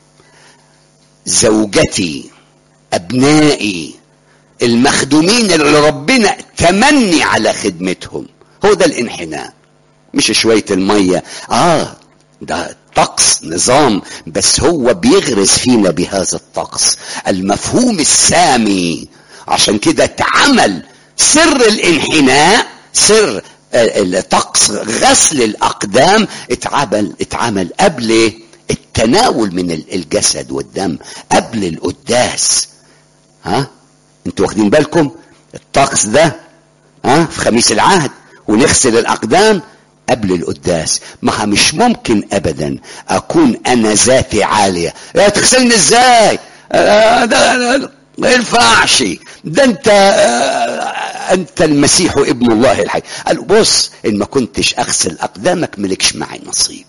A: زوجتي ابنائي المخدومين اللي ربنا تمني على خدمتهم هو ده الانحناء مش شوية المية اه ده طقس نظام بس هو بيغرس فينا بهذا الطقس المفهوم السامي عشان كده اتعمل سر الانحناء سر الطقس غسل الاقدام اتعمل اتعمل قبل التناول من الجسد والدم قبل القداس ها انتوا واخدين بالكم الطقس ده ها في خميس العهد ونغسل الاقدام قبل القداس ما مش ممكن ابدا اكون انا ذاتي عاليه يا تغسلني ازاي آه ده ما ينفعش ده انت آه انت المسيح ابن الله الحي قال بص ان ما كنتش اغسل اقدامك ملكش معي نصيب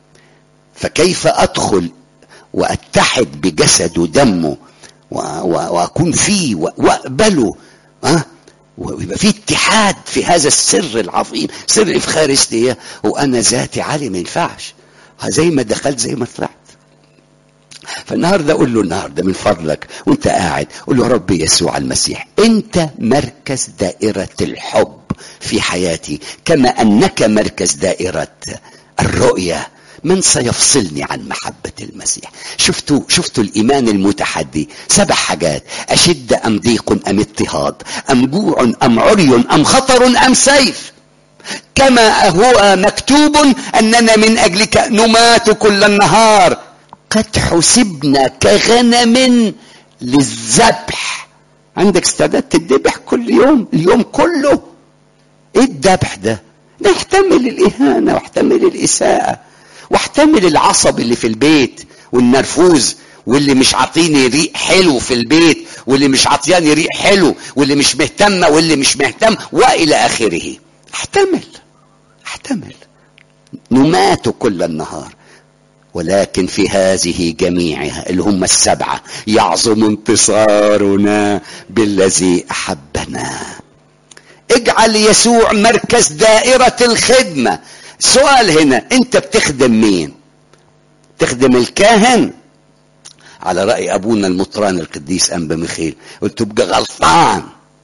A: فكيف ادخل واتحد بجسد ودمه واكون فيه واقبله ها ويبقى في اتحاد في هذا السر العظيم سر الافخارستيه وانا ذاتي عالي ما ينفعش زي ما دخلت زي ما طلعت فالنهارده قول له النهارده من فضلك وانت قاعد قول له ربي يسوع المسيح انت مركز دائره الحب في حياتي كما انك مركز دائره الرؤيه من سيفصلني عن محبة المسيح شفتوا شفتوا الإيمان المتحدي سبع حاجات أشد أم ضيق أم اضطهاد أم جوع أم عري أم خطر أم سيف كما هو مكتوب أننا من أجلك نمات كل النهار قد حسبنا كغنم للذبح عندك استعداد تذبح كل يوم اليوم كله ايه الذبح ده نحتمل الإهانة واحتمل الإساءة واحتمل العصب اللي في البيت والنرفوز واللي مش عاطيني ريق حلو في البيت واللي مش عاطياني ريق حلو واللي مش مهتمه واللي مش مهتم والى اخره احتمل احتمل نمات كل النهار ولكن في هذه جميعها اللي هم السبعه يعظم انتصارنا بالذي احبنا اجعل يسوع مركز دائره الخدمه سؤال هنا انت بتخدم مين تخدم الكاهن على رأي أبونا المطران القديس أنبا ميخيل قلت تبقى غلطان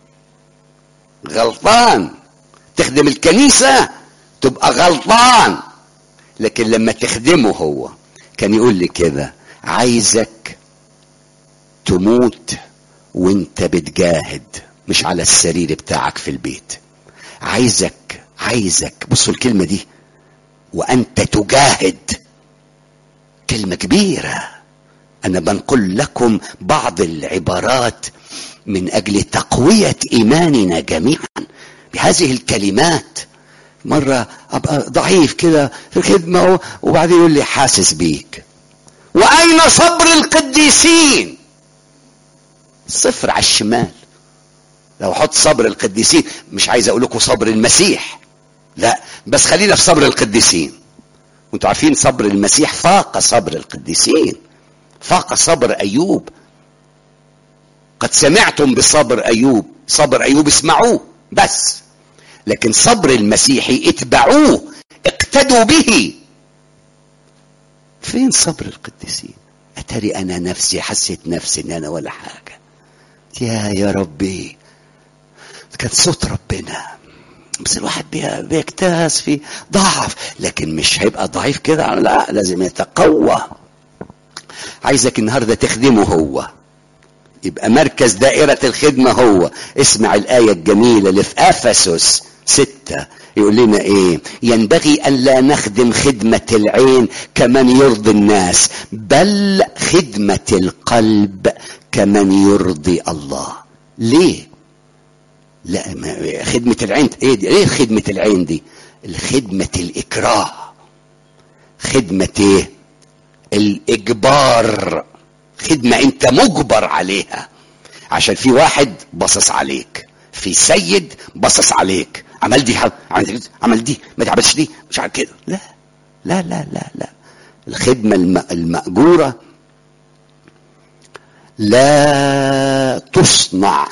A: غلطان تخدم الكنيسة تبقى غلطان لكن لما تخدمه هو كان يقول لي كده عايزك تموت وانت بتجاهد مش على السرير بتاعك في البيت عايزك عايزك بصوا الكلمة دي وانت تجاهد كلمه كبيره انا بنقل لكم بعض العبارات من اجل تقويه ايماننا جميعا بهذه الكلمات مره ابقى ضعيف كده في الخدمه وبعدين يقول لي حاسس بيك واين صبر القديسين صفر على الشمال لو احط صبر القديسين مش عايز اقول لكم صبر المسيح لا بس خلينا في صبر القديسين وانتوا عارفين صبر المسيح فاق صبر القديسين فاق صبر ايوب قد سمعتم بصبر ايوب صبر ايوب اسمعوه بس لكن صبر المسيحي اتبعوه اقتدوا به فين صبر القديسين اتري انا نفسي حسيت نفسي ان انا ولا حاجه يا يا ربي كان صوت ربنا بس الواحد بيكتاس في ضعف لكن مش هيبقى ضعيف كده لا لازم يتقوى عايزك النهارده تخدمه هو يبقى مركز دائرة الخدمة هو اسمع الآية الجميلة اللي في أفسس ستة يقول لنا ايه ينبغي ان لا نخدم خدمة العين كمن يرضي الناس بل خدمة القلب كمن يرضي الله ليه لا ما خدمة العين ايه دي؟ ايه خدمة العين دي خدمة الإكراه خدمة ايه الإجبار خدمة أنت مجبر عليها عشان في واحد باصص عليك في سيد باصص عليك عمل دي عمل دي عمل دي ما تعملش دي مش عارف كده لا لا لا لا لا الخدمة المأجورة لا تصنع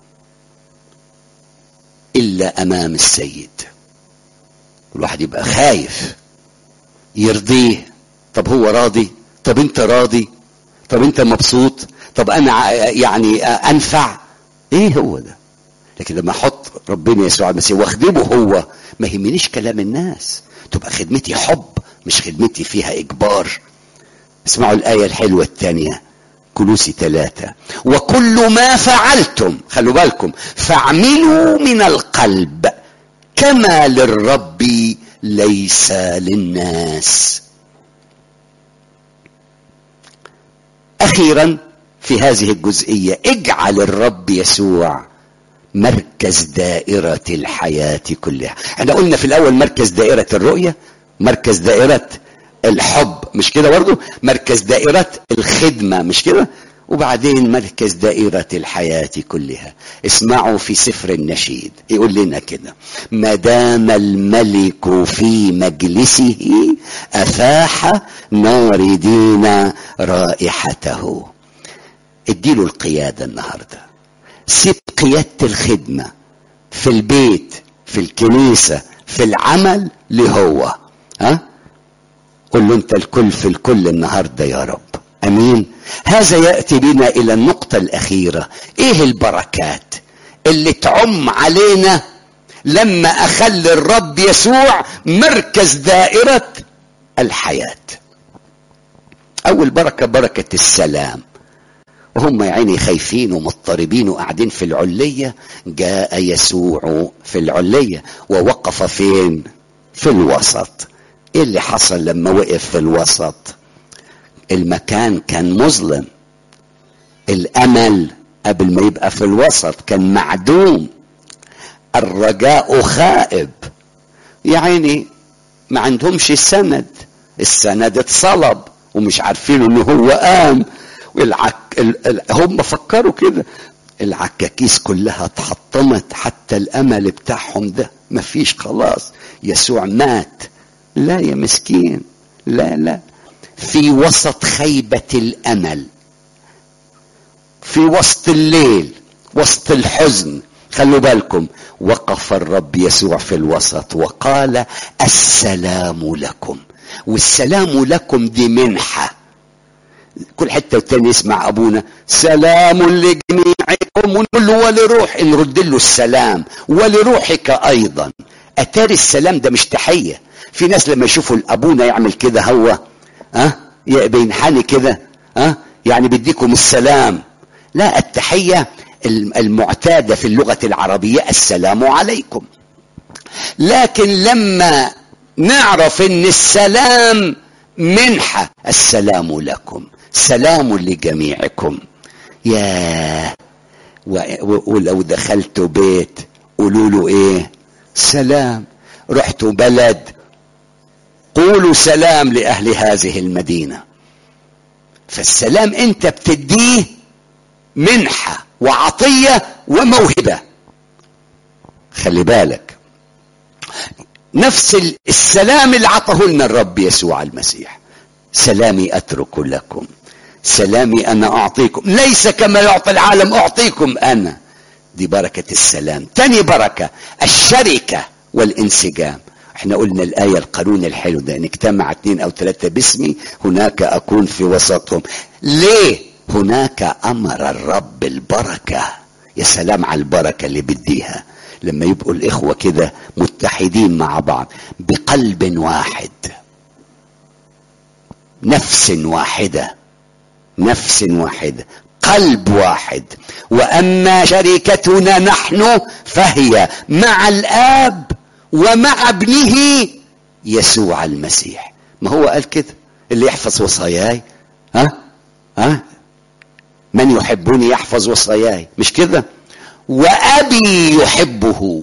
A: إلا أمام السيد الواحد يبقى خايف يرضيه طب هو راضي طب انت راضي طب انت مبسوط طب انا يعني انفع ايه هو ده لكن لما احط ربنا يسوع المسيح واخدمه هو ما يهمنيش كلام الناس تبقى خدمتي حب مش خدمتي فيها اجبار اسمعوا الايه الحلوه الثانيه كلوسي ثلاثة وكل ما فعلتم خلوا بالكم فاعملوا من القلب كما للرب ليس للناس اخيرا في هذه الجزئيه اجعل الرب يسوع مركز دائره الحياه كلها احنا قلنا في الاول مركز دائره الرؤيه مركز دائره الحب مش كده برضه مركز دائره الخدمه مش كده وبعدين مركز دائرة الحياة كلها اسمعوا في سفر النشيد يقول لنا كده ما دام الملك في مجلسه أفاح ناردين رائحته اديله القيادة النهاردة سيب قيادة الخدمة في البيت في الكنيسة في العمل لهو ها قل له انت الكل في الكل النهاردة يا رب امين هذا ياتي بنا الى النقطه الاخيره ايه البركات اللي تعم علينا لما اخلي الرب يسوع مركز دائره الحياه اول بركه بركه السلام وهم يا عيني خايفين ومضطربين وقاعدين في العليه جاء يسوع في العليه ووقف فين في الوسط ايه اللي حصل لما وقف في الوسط المكان كان مظلم الامل قبل ما يبقى في الوسط كان معدوم الرجاء خائب يا عيني ما عندهمش السند السند اتصلب ومش عارفين ان هو قام والعك... ال... ال... هم فكروا كده العكاكيس كلها اتحطمت حتى الامل بتاعهم ده مفيش خلاص يسوع مات لا يا مسكين لا لا في وسط خيبة الأمل في وسط الليل وسط الحزن خلوا بالكم وقف الرب يسوع في الوسط وقال السلام لكم والسلام لكم دي منحة كل حتة تاني يسمع أبونا سلام لجميعكم ونقول له ولروح نرد له السلام ولروحك أيضا أتاري السلام ده مش تحية في ناس لما يشوفوا أبونا يعمل كده هو ها أه؟ بينحني كده ها أه؟ يعني بيديكم السلام لا التحية المعتادة في اللغة العربية السلام عليكم لكن لما نعرف ان السلام منحة السلام لكم سلام لجميعكم يا ولو دخلتوا بيت قولوا له ايه سلام رحتوا بلد قولوا سلام لاهل هذه المدينه فالسلام انت بتديه منحه وعطيه وموهبه خلي بالك نفس السلام اللي عطاه لنا الرب يسوع المسيح سلامي اترك لكم سلامي انا اعطيكم ليس كما يعطي العالم اعطيكم انا دي بركه السلام تاني بركه الشركه والانسجام احنا قلنا الآية القانون الحلو ده ان اجتمع اثنين او ثلاثة باسمي هناك اكون في وسطهم ليه هناك امر الرب البركة يا سلام على البركة اللي بديها لما يبقوا الاخوة كده متحدين مع بعض بقلب واحد نفس واحدة نفس واحدة قلب واحد واما شركتنا نحن فهي مع الاب ومع ابنه يسوع المسيح ما هو قال كده اللي يحفظ وصاياي ها ها من يحبني يحفظ وصاياي مش كده وابي يحبه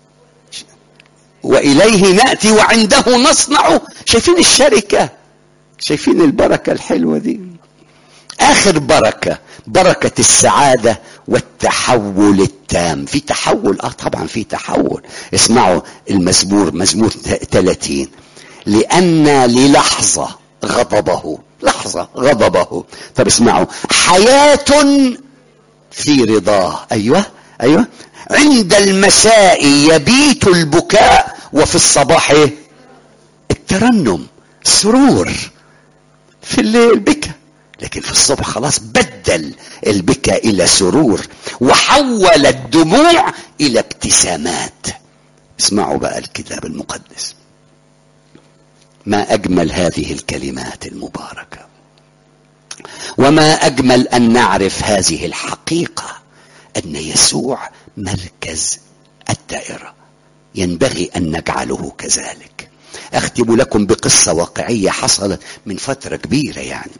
A: واليه ناتي وعنده نصنع شايفين الشركه شايفين البركه الحلوه دي اخر بركه بركه السعاده والتحول التام في تحول اه طبعا في تحول اسمعوا المزمور مزمور 30 لان للحظه غضبه لحظة غضبه طب اسمعوا حياة في رضاه أيوة أيوة عند المساء يبيت البكاء وفي الصباح إيه؟ الترنم سرور في الليل بكى لكن في الصبح خلاص بدل البكاء الى سرور وحول الدموع الى ابتسامات اسمعوا بقى الكتاب المقدس ما اجمل هذه الكلمات المباركه وما اجمل ان نعرف هذه الحقيقه ان يسوع مركز الدائره ينبغي ان نجعله كذلك اختم لكم بقصه واقعيه حصلت من فتره كبيره يعني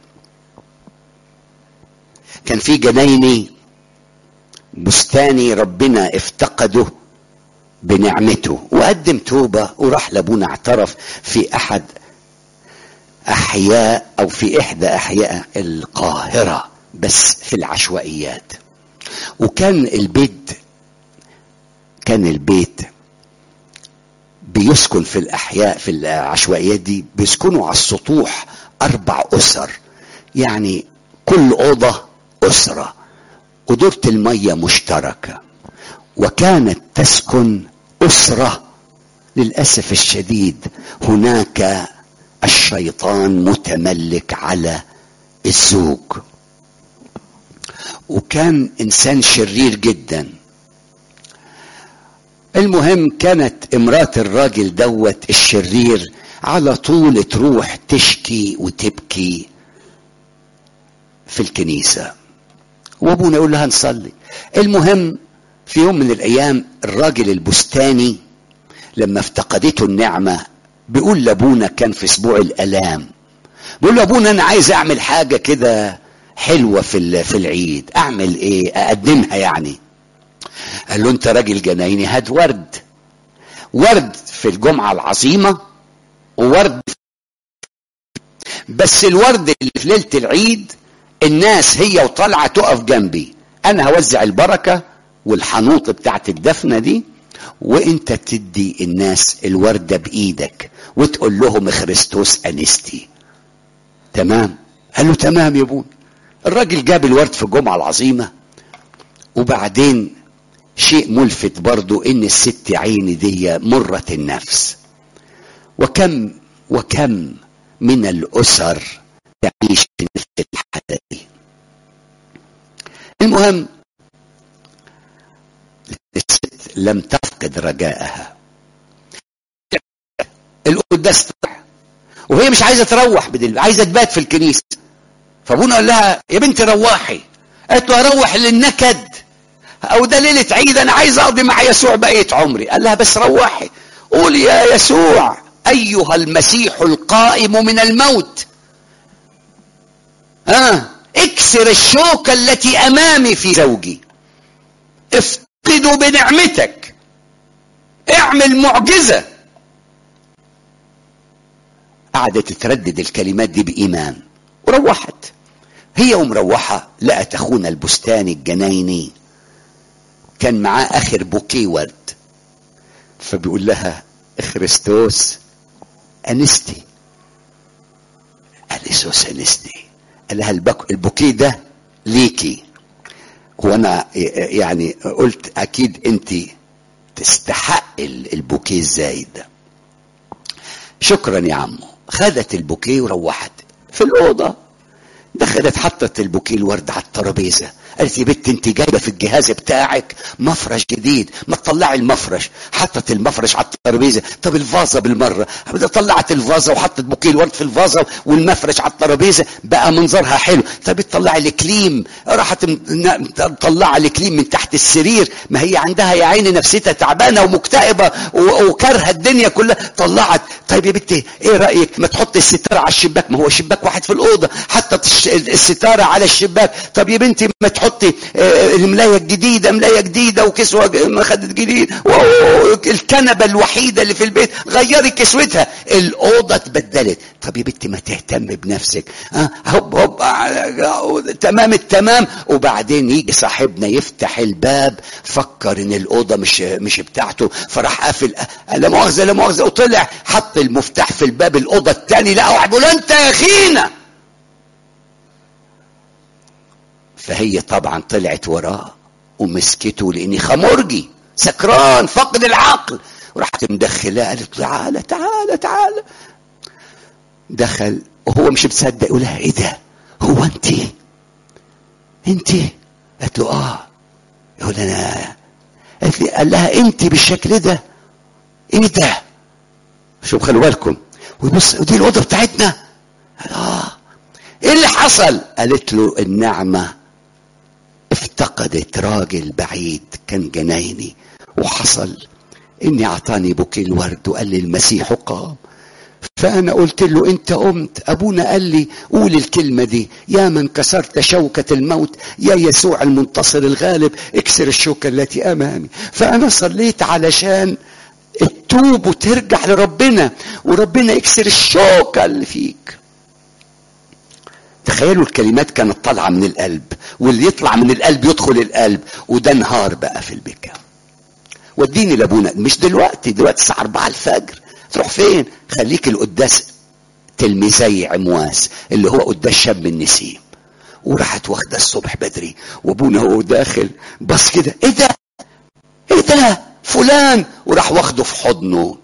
A: كان في جنايني بستاني ربنا افتقده بنعمته وقدم توبة وراح لابونا اعترف في أحد أحياء أو في إحدى أحياء القاهرة بس في العشوائيات وكان البيت كان البيت بيسكن في الأحياء في العشوائيات دي بيسكنوا على السطوح أربع أسر يعني كل أوضة أسرة ودورة المية مشتركة وكانت تسكن أسرة للأسف الشديد هناك الشيطان متملك على الزوج وكان إنسان شرير جدا المهم كانت امرات الراجل دوت الشرير على طول تروح تشكي وتبكي في الكنيسة وابونا يقول لها نصلي المهم في يوم من الايام الراجل البستاني لما افتقدته النعمة بيقول لابونا كان في اسبوع الالام بيقول له ابونا انا عايز اعمل حاجة كده حلوة في في العيد اعمل ايه اقدمها يعني قال له انت راجل جنايني هات ورد ورد في الجمعة العظيمة وورد بس الورد اللي في ليلة العيد الناس هي وطالعة تقف جنبي انا هوزع البركة والحنوط بتاعت الدفنة دي وانت تدي الناس الوردة بايدك وتقول لهم خريستوس انستي تمام قال له تمام يا ابوي الراجل جاب الورد في الجمعة العظيمة وبعدين شيء ملفت برضو ان الست عيني دي مرة النفس وكم وكم من الاسر تعيش في نفس الحالة دي المهم الست لم تفقد رجاءها القداس طلع وهي مش عايزه تروح بدل عايزه تبات في الكنيسه فابونا قال لها يا بنتي روحي قالت له اروح للنكد او ده ليله عيد انا عايز اقضي مع يسوع بقيه عمري قال لها بس روحي قولي يا يسوع ايها المسيح القائم من الموت آه اكسر الشوكة التي امامي في زوجي افتقدوا بنعمتك اعمل معجزة قعدت تردد الكلمات دي بإيمان وروحت هي ومروحة لقت أخونا البستاني الجنايني كان معاه آخر بوكيه ورد فبيقول لها خريستوس أنستي أليسوس أنستي قال لها البوكيه ده ليكي وانا يعني قلت اكيد انت تستحق البوكيه الزايد ده شكرا يا عمو خدت البوكيه وروحت في الاوضه دخلت حطت البوكيه الورد على الترابيزه قالت يا بنت انت جايبه في الجهاز بتاعك مفرش جديد ما تطلعي المفرش حطت المفرش على الترابيزه طب الفازه بالمره طلعت الفازه وحطت بوكيه الورد في الفازه والمفرش على الترابيزه بقى منظرها حلو طب تطلعي الكليم راحت مطلعه الكليم من تحت السرير ما هي عندها يا عيني نفسيتها تعبانه ومكتئبه وكارهه الدنيا كلها طلعت طيب يا بنتي ايه رايك ما تحط الستاره على الشباك ما هو شباك واحد في الاوضه حطت الستاره على الشباك طب يا بنتي ما تحطي الملايه الجديده ملايه جديده وكسوه مخدة جديد الكنبه الوحيده اللي في البيت غيري كسوتها الاوضه اتبدلت طب يا بنتي ما تهتم بنفسك ها هوب هوب تمام التمام وبعدين يجي صاحبنا يفتح الباب فكر ان الاوضه مش مش بتاعته فراح قافل لا مؤاخذه لا مؤاخذه وطلع حط المفتاح في الباب الاوضه الثاني لا واحد بيقول انت يا اخينا فهي طبعا طلعت وراه ومسكته لاني خمرجي سكران فقد العقل وراحت مدخلاه قالت تعالى تعالى تعالى دخل وهو مش مصدق يقول لها ايه ده هو انت انت قالت له اه يقول انا قالت لي قال لها انت بالشكل ده ايه ده شوف خلوا بالكم ويبص ودي الاوضه بتاعتنا اه ايه اللي حصل قالت له النعمه افتقدت راجل بعيد كان جنايني وحصل اني اعطاني بوكيه الورد وقال لي المسيح قام فانا قلت له انت قمت ابونا قال لي قول الكلمه دي يا من كسرت شوكه الموت يا يسوع المنتصر الغالب اكسر الشوكه التي امامي فانا صليت علشان تتوب وترجع لربنا وربنا يكسر الشوكه اللي فيك تخيلوا الكلمات كانت طالعه من القلب واللي يطلع من القلب يدخل القلب وده نهار بقى في البكا وديني لابونا مش دلوقتي دلوقتي الساعه 4 الفجر تروح فين خليك القداس تلميذي عمواس اللي هو قداس شاب النسيم وراحت واخده الصبح بدري وابونا وهو داخل بص كده ايه ده ايه ده فلان وراح واخده في حضنه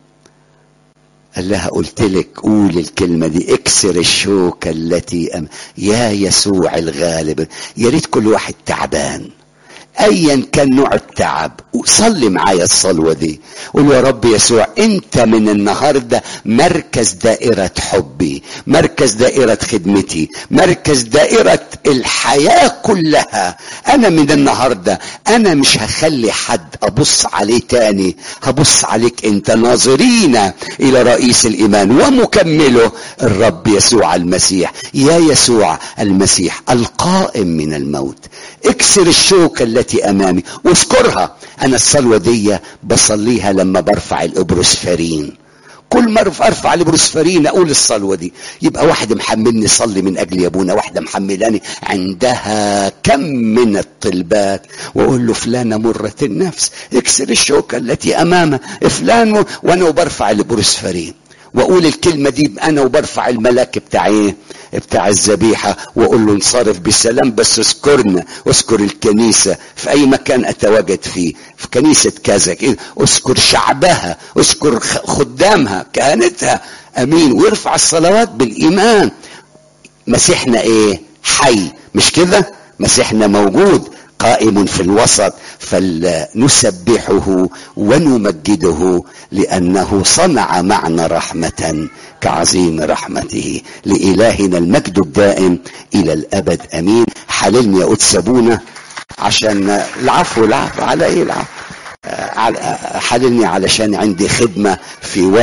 A: قال لها قلت لك قول الكلمة دي اكسر الشوكة التي أم يا يسوع الغالب يا ريت كل واحد تعبان ايا كان نوع التعب وصلي معايا الصلوه دي قول يا رب يسوع انت من النهارده مركز دائره حبي مركز دائره خدمتي مركز دائره الحياه كلها انا من النهارده انا مش هخلي حد ابص عليه تاني هبص عليك انت ناظرين الى رئيس الايمان ومكمله الرب يسوع المسيح يا يسوع المسيح القائم من الموت اكسر الشوكه التي التي امامي واذكرها انا الصلوه دي بصليها لما برفع الابروسفرين كل ما ارفع الابروسفرين اقول الصلوه دي يبقى واحد محملني صلي من اجل ابونا واحده محملاني عندها كم من الطلبات واقول له فلانه مره النفس اكسر الشوكه التي امامه فلان وانا برفع الابروسفرين واقول الكلمه دي انا وبرفع الملاك بتاع ايه بتاع الذبيحه واقول له انصرف بسلام بس اذكرنا اذكر الكنيسه في اي مكان اتواجد فيه في كنيسه كذا اذكر شعبها اذكر خدامها كهنتها امين ويرفع الصلوات بالايمان مسيحنا ايه حي مش كده مسيحنا موجود قائم في الوسط فلنسبحه ونمجده لانه صنع معنا رحمه كعظيم رحمته لالهنا المجد الدائم الى الابد امين حللني يا قدس ابونا عشان العفو العفو على ايه العفو حللني علشان عندي خدمه في